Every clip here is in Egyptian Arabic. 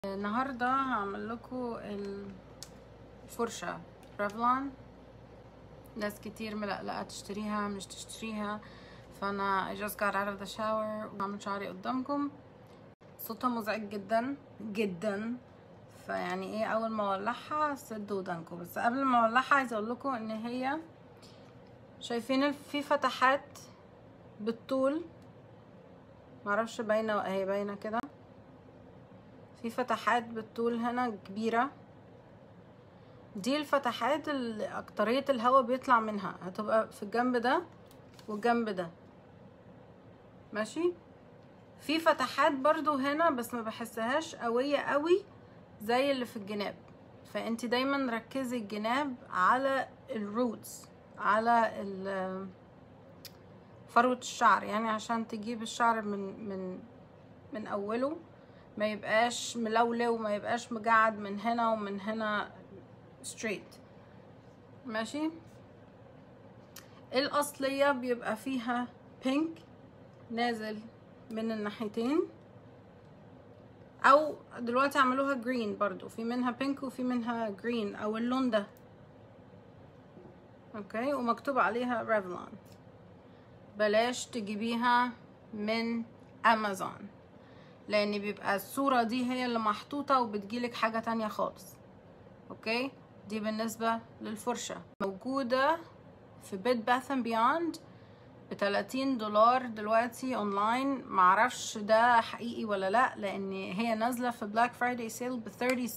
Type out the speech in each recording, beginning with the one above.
النهارده هعمل لكم الفرشه رافلون ناس كتير ملقلقه تشتريها مش تشتريها فانا I just got out of the shower وعمل شعري قدامكم صوتها مزعج جدا جدا فيعني ايه اول ما اولعها سدوا ودانكم بس قبل ما اولعها عايزه اقول لكم ان هي شايفين في فتحات بالطول معرفش باينه اهي باينه كده في فتحات بالطول هنا كبيره دي الفتحات اللي اكتريه الهواء بيطلع منها هتبقى في الجنب ده والجنب ده ماشي في فتحات برضو هنا بس ما بحسهاش قويه قوي زي اللي في الجناب فانت دايما ركزي الجناب على الروتس على فروة الشعر يعني عشان تجيب الشعر من من من اوله ما يبقاش ملولو وما يبقاش مجعد من هنا ومن هنا straight ماشي الاصلية بيبقى فيها بينك نازل من الناحيتين او دلوقتي عملوها جرين برضو في منها بينك وفي منها جرين او اللون ده اوكي ومكتوب عليها ريفلون بلاش تجيبيها من امازون لان بيبقى الصورة دي هي اللي محطوطة وبتجيلك حاجة تانية خالص اوكي دي بالنسبة للفرشة موجودة في بيت باث اند بيوند بتلاتين دولار دلوقتي اونلاين معرفش ده حقيقي ولا لا لان هي نازلة في بلاك فرايداي سيل ب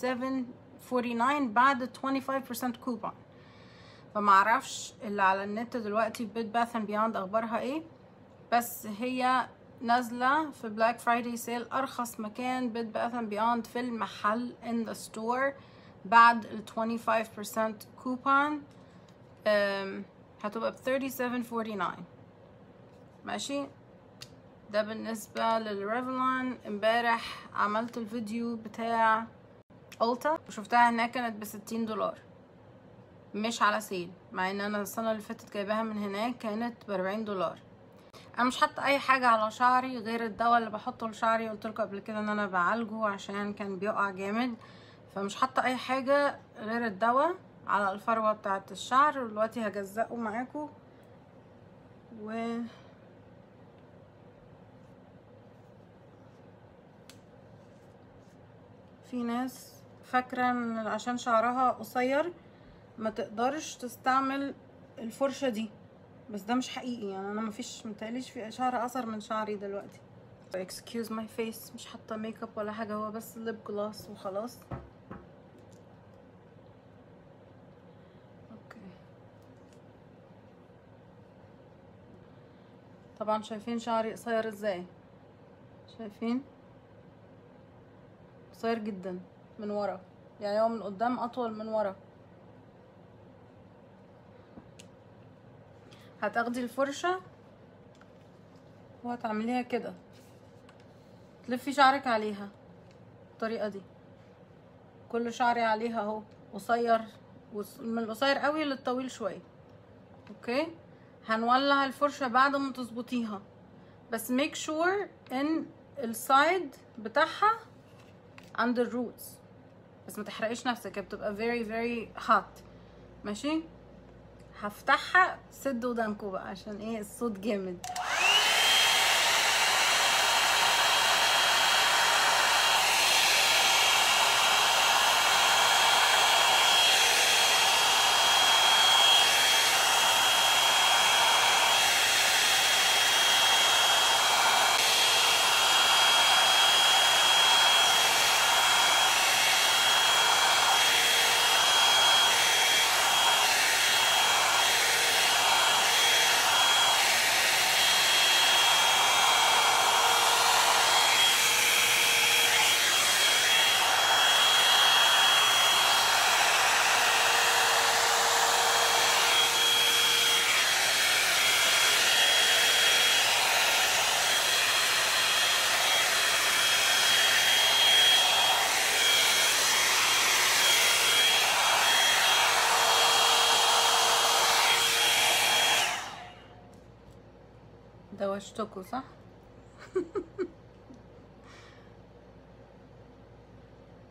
37 بعد 25% كوبون فمعرفش اللي على النت دلوقتي في بيت باث اند بيوند اخبارها ايه بس هي نازلة في بلاك فرايداي سيل أرخص مكان بيت باث اند بيوند في المحل in the store بعد ال 25% كوبون هتبقى ب 37.49 ماشي ده بالنسبة للريفلون امبارح عملت الفيديو بتاع ألتا وشفتها هناك كانت بستين دولار مش على سيل مع ان انا السنة اللي فاتت جايباها من هناك كانت بأربعين دولار انا مش حاطه اي حاجه على شعري غير الدواء اللي بحطه لشعري قلت لكم قبل كده ان انا بعالجه عشان كان بيقع جامد فمش حاطه اي حاجه غير الدواء على الفروه بتاعه الشعر ودلوقتي هجزقه معاكم و في ناس فاكره ان عشان شعرها قصير ما تقدرش تستعمل الفرشه دي بس ده مش حقيقي يعني انا مفيش متقليش في شعر قصر من شعري دلوقتي excuse my face مش حاطه ميك اب ولا حاجه هو بس ليب جلاس وخلاص اوكي طبعا شايفين شعري قصير ازاي شايفين قصير جدا من ورا يعني هو من قدام اطول من ورا هتاخدي الفرشة وهتعمليها كده تلفي شعرك عليها الطريقة دي كل شعري عليها اهو قصير من القصير قوي للطويل شوية اوكي هنولع الفرشة بعد ما تظبطيها بس ميك شور ان السايد بتاعها عند الروتس بس ما تحرقيش نفسك بتبقى very very hot ماشي هفتحها سدوا ودانكوا بقى عشان ايه الصوت جامد دوشتكوا صح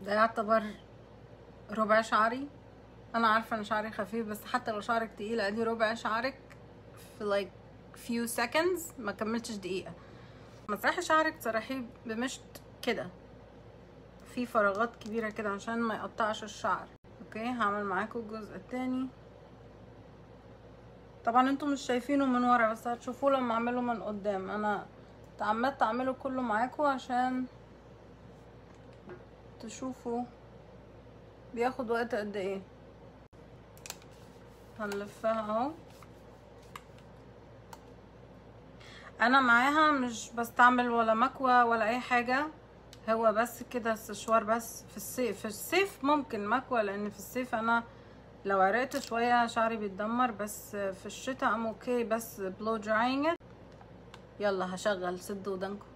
ده يعتبر ربع شعري انا عارفه ان شعري خفيف بس حتى لو شعرك تقيل ادي ربع شعرك في like few seconds ما كملتش دقيقه ما تسرحي شعرك تسرحيه بمشط كده في فراغات كبيره كده عشان ما يقطعش الشعر اوكي هعمل معاكم الجزء التاني طبعا انتم مش شايفينه من ورا بس هتشوفوه لما اعمله من قدام انا تعمدت اعمله كله معاكم عشان تشوفوا بياخد وقت قد ايه هنلفها اهو انا معاها مش بستعمل ولا مكوى ولا اي حاجه هو بس كده استشوار بس في الصيف في الصيف ممكن مكوى لان في الصيف انا لو عرقت شويه شعري بيتدمر بس في الشتاء ام اوكي بس بلو دراينج يلا هشغل سدوا ودنكم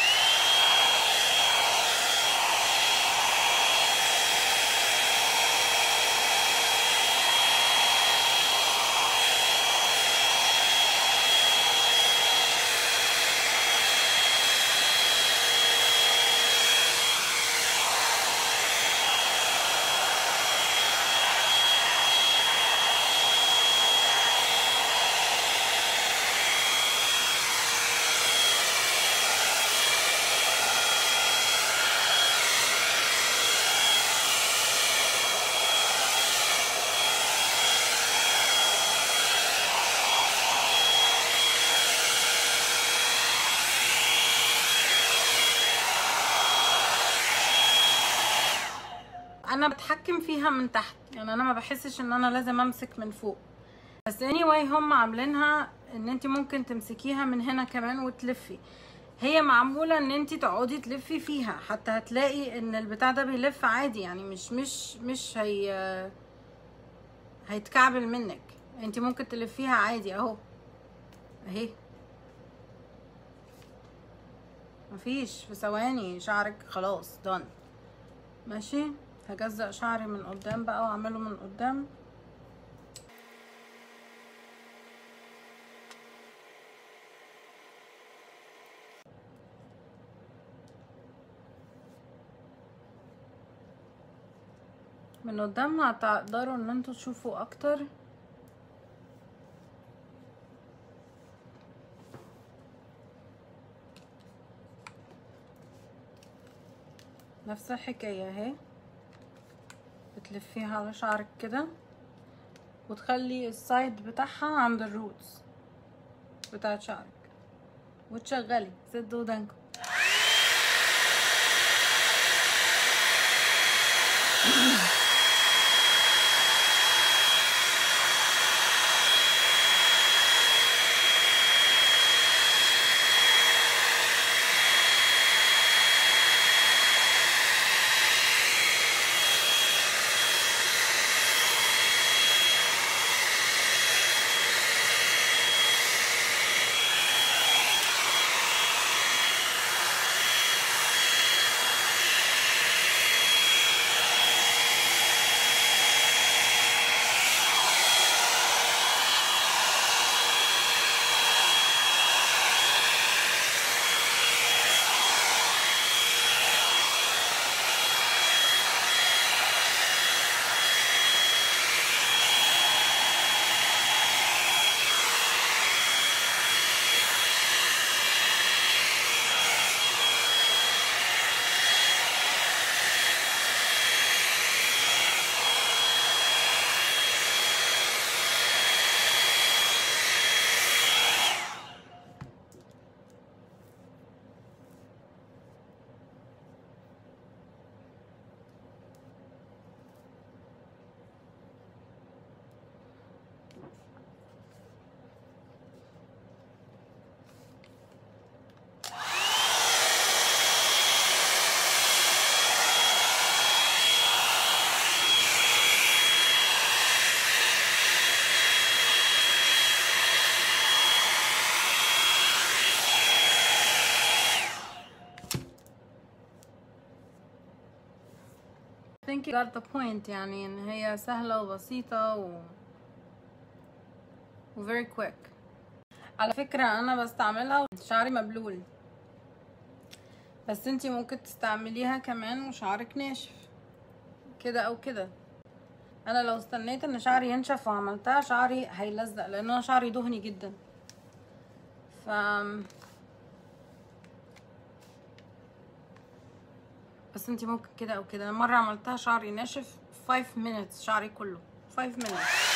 انا بتحكم فيها من تحت يعني انا ما بحسش ان انا لازم امسك من فوق بس anyway هم عاملينها ان انت ممكن تمسكيها من هنا كمان وتلفي هي معمولة ان انت تقعدي تلفي فيها حتى هتلاقي ان البتاع ده بيلف عادي يعني مش مش مش هي هيتكعبل منك انت ممكن تلفيها عادي اهو اهي مفيش في ثواني شعرك خلاص دون ماشي هجزأ شعري من قدام بقى واعمله من قدام من قدام هتقدروا ان انتوا تشوفوا اكتر نفس الحكاية اهي بتلفيها على شعرك كده وتخلي السايد بتاعها عند الروتس بتاعت شعرك وتشغلي سد ودانكم think you got the point يعني ان هي سهلة وبسيطة و و very quick على فكرة انا بستعملها وشعري مبلول بس انتي ممكن تستعمليها كمان وشعرك ناشف كده او كده انا لو استنيت ان شعري ينشف وعملتها شعري هيلزق لان انا شعري دهني جدا ف بس انتي ممكن كده او كده مره عملتها شعري ناشف 5 minutes شعري كله 5 minutes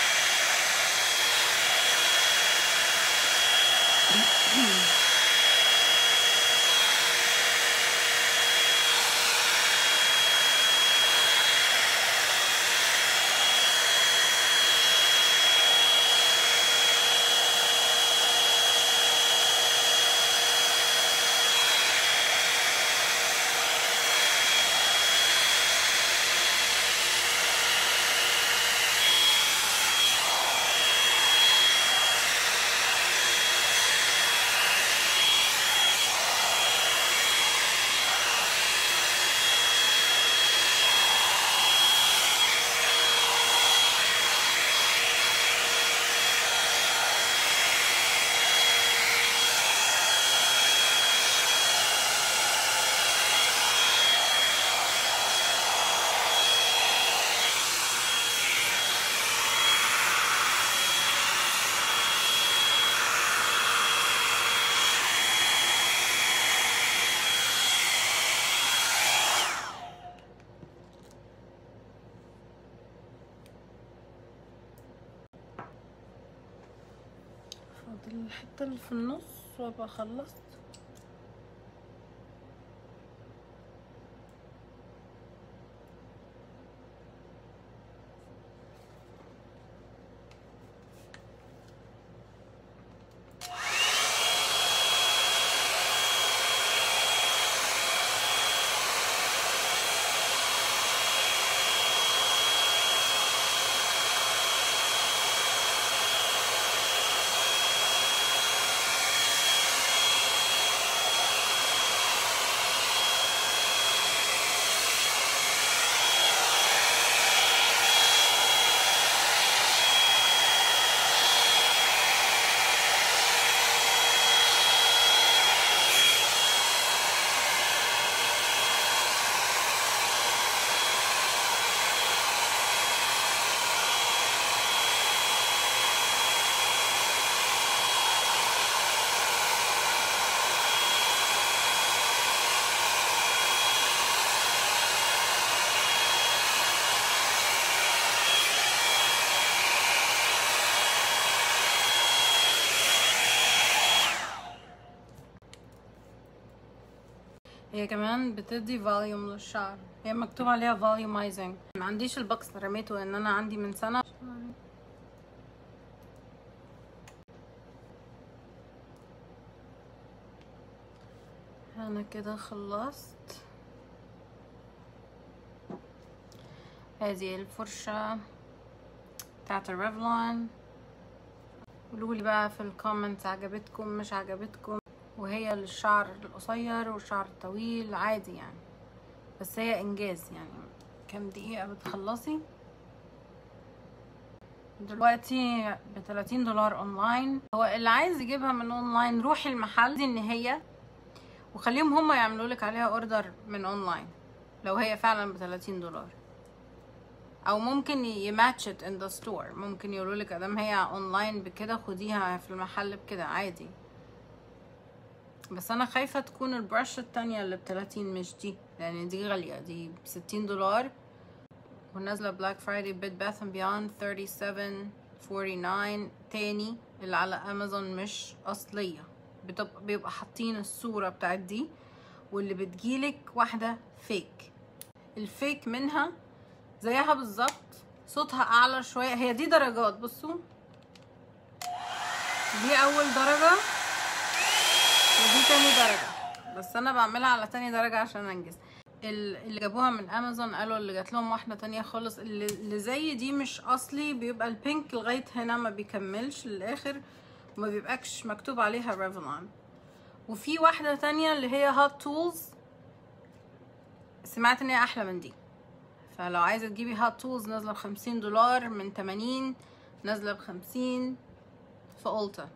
فاضل الحته اللي في النص وابقى خلصت هي كمان بتدي فوليوم للشعر هي مكتوب عليها volumizing ما عنديش البوكس رميته ان انا عندي من سنه انا كده خلصت هذه الفرشة بتاعت الريفلون قولولي بقى في الكومنتس عجبتكم مش عجبتكم وهي للشعر القصير والشعر الطويل عادي يعني بس هي انجاز يعني كام دقيقة بتخلصي دلوقتي ب 30 دولار اونلاين هو اللي عايز يجيبها من اونلاين روحي المحل دي ان هي وخليهم هم يعملوا لك عليها اوردر من اونلاين لو هي فعلا ب 30 دولار او ممكن يماتشت ان ذا ستور ممكن يقولوا لك ادام هي اونلاين بكده خديها في المحل بكده عادي بس انا خايفة تكون البرش التانية اللي بتلاتين مش دي لان دي غالية دي بستين دولار ونازلة بلاك فرايدي بيت باث اند بيوند 37 49 تاني اللي على امازون مش اصلية بتبقى بيبقى حاطين الصورة بتاعت دي واللي بتجيلك واحدة فيك الفيك منها زيها بالظبط صوتها اعلى شوية هي دي درجات بصوا دي اول درجة ودي تاني درجة بس انا بعملها على تاني درجة عشان انجز اللي جابوها من امازون قالوا اللي جات لهم واحدة تانية خالص اللي, اللي زي دي مش اصلي بيبقى البينك لغاية هنا ما بيكملش للاخر وما بيبقاش مكتوب عليها ريفلون وفي واحدة تانية اللي هي هوت تولز سمعت ان هي احلى من دي فلو عايزة تجيبي هوت تولز نازلة بخمسين دولار من تمانين نازلة بخمسين في أولتا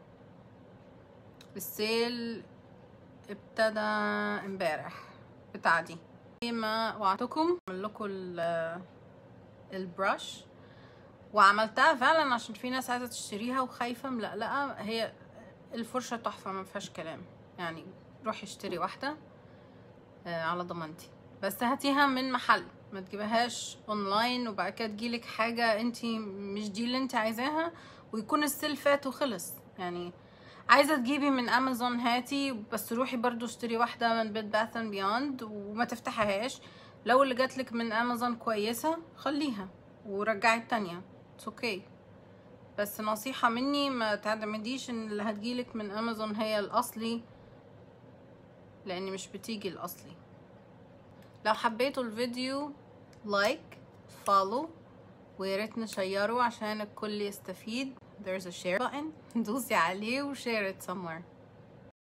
السيل ابتدى امبارح بتاع دي زي ما وعدتكم اعمل لكم ال- البرش وعملتها فعلا عشان في ناس عايزه تشتريها وخايفه ملقلقه هي الفرشه تحفه ما فيهاش كلام يعني روحي اشتري واحده آه، على ضمانتي بس هاتيها من محل ما تجيبهاش اونلاين وبعد كده تجيلك حاجه انتي مش دي اللي انتي عايزاها ويكون السيل فات وخلص يعني عايزه تجيبي من امازون هاتي بس روحي برضو اشتري واحده من بيت باث اند بيوند وما تفتحهاش لو اللي جاتلك من امازون كويسه خليها ورجعي التانية اتس اوكي okay. بس نصيحه مني ما تعتمديش ان اللي هتجيلك من امازون هي الاصلي لان مش بتيجي الاصلي لو حبيتوا الفيديو لايك فولو ويا ريت نشيره عشان الكل يستفيد there's a share button دوسي عليه و share it somewhere